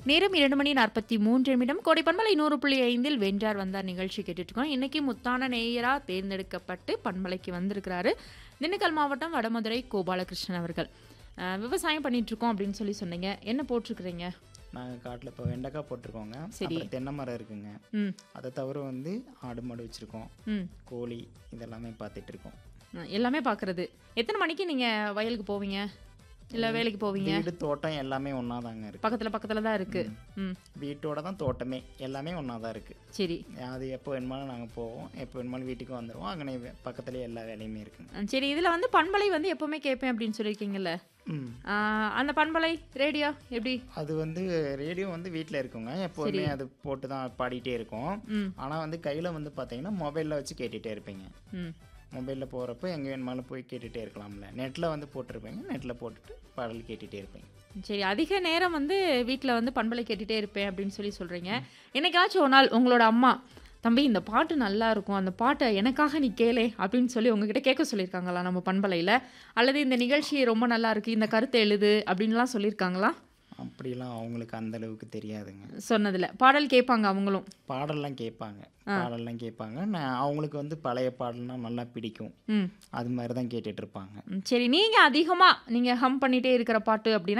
நேரம் இரண்டு மணி நாற்பத்தி மூன்று நிமிடம் கோடைப்பண்பலை நூறு புள்ளி ஐந்தில் வென்றார் வந்தார் நிகழ்ச்சி கேட்டுட்டு இருக்கோம் இன்னைக்கு முத்தான நேயரா தேர்ந்தெடுக்கப்பட்டு பண்பலைக்கு வந்திருக்கிறாரு திண்டுக்கல் மாவட்டம் வடமதுரை கோபாலகிருஷ்ணன் அவர்கள் அஹ், விவசாயம் பண்ணிட்டு இருக்கோம் அப்படின்னு சொல்லி சொன்னீங்க என்ன போட்டிருக்கிறீங்க நாங்கள் காட்டில் இப்போ வெண்டைக்காய் போட்டிருக்கோங்க சரி. அப்புறம் தென்னை மரம் இருக்குங்க ம் அதை தவிர வந்து ஆடு மாடு வச்சுருக்கோம் ம் கோழி இதெல்லாமே பார்த்துட்டு இருக்கோம் அஹ், எல்லாமே பார்க்கறது எத்தனை மணிக்கு நீங்க வயலுக்கு போவீங்க இல்ல வேலைக்கு போவீங்க வீடு தோட்டம் எல்லாமே ஒன்றா தாங்க இருக்குது பக்கத்துல பக்கத்துல தான் இருக்கு ம் வீட்டோட தான் தோட்டமே எல்லாமே ஒன்றா தான் இருக்குது சரி அது எப்போ வேணுமாலும் நாங்கள் போவோம் எப்போ வேணுமாலும் வீட்டுக்கு வந்துடுவோம் அங்கே பக்கத்துலேயே எல்லா வேலையுமே இருக்குங்க அஹ், சரி இதுல வந்து பண்பலை வந்து எப்பவுமே கேட்பேன் அப்படின்னு சொல்லியிருக்கீங்கல்ல ம் அஹ், அந்த பண்பலை ரேடியோ எப்படி அது வந்து ரேடியோ வந்து வீட்டில் இருக்குங்க எப்போதுமே அது போட்டு தான் பாடிட்டே இருக்கோம் ம் ஆனால் வந்து கையில் வந்து பார்த்தீங்கன்னா மொபைலில் வச்சு கேட்டுகிட்டே இருப்பீங்க ம் மொபைலில் போகிறப்ப எங்கே வேணுமாலும் போய் கேட்டுகிட்டே இருக்கலாம்ல நெட்டில் வந்து போட்டிருப்பீங்க நெட்டில் போட்டுட்டு பாடல் கேட்டுகிட்டே இருப்பீங்க சரி அதிக நேரம் வந்து வீட்டில் வந்து பண்பலை கேட்டுட்டே இருப்பேன் அப்படின்னு சொல்லி சொல்கிறீங்க என்னைக்காச்சும் ஒரு நாள் உங்களோட அம்மா தம்பி இந்த பாட்டு நல்லா இருக்கும் அந்த பாட்டை எனக்காக நீ கேளே அப்படின்னு சொல்லி உங்ககிட்ட கேட்க சொல்லியிருக்காங்களா நம்ம பண்பலையில் அல்லது இந்த நிகழ்ச்சி ரொம்ப நல்லா இருக்கு இந்த கருத்தை எழுது அப்படின்லாம் சொல்லியிருக்காங்களா அப்படிலாம் அவங்களுக்கு அந்த அளவுக்கு தெரியாதுங்க சொன்னதில்ல பாடல் கேட்பாங்க அவங்களும் பாடல்லாம் கேட்பாங்க பாடல்லாம் கேட்பாங்க நான் அவங்களுக்கு வந்து பழைய பாடல்னா நல்லா பிடிக்கும் ம் அது மாதிரி தான் கேட்டுட்டு இருப்பாங்க ம், சரி நீங்கள் அதிகமாக நீங்கள் ஹம் பண்ணிகிட்டே இருக்கிற பாட்டு அப்படின்னா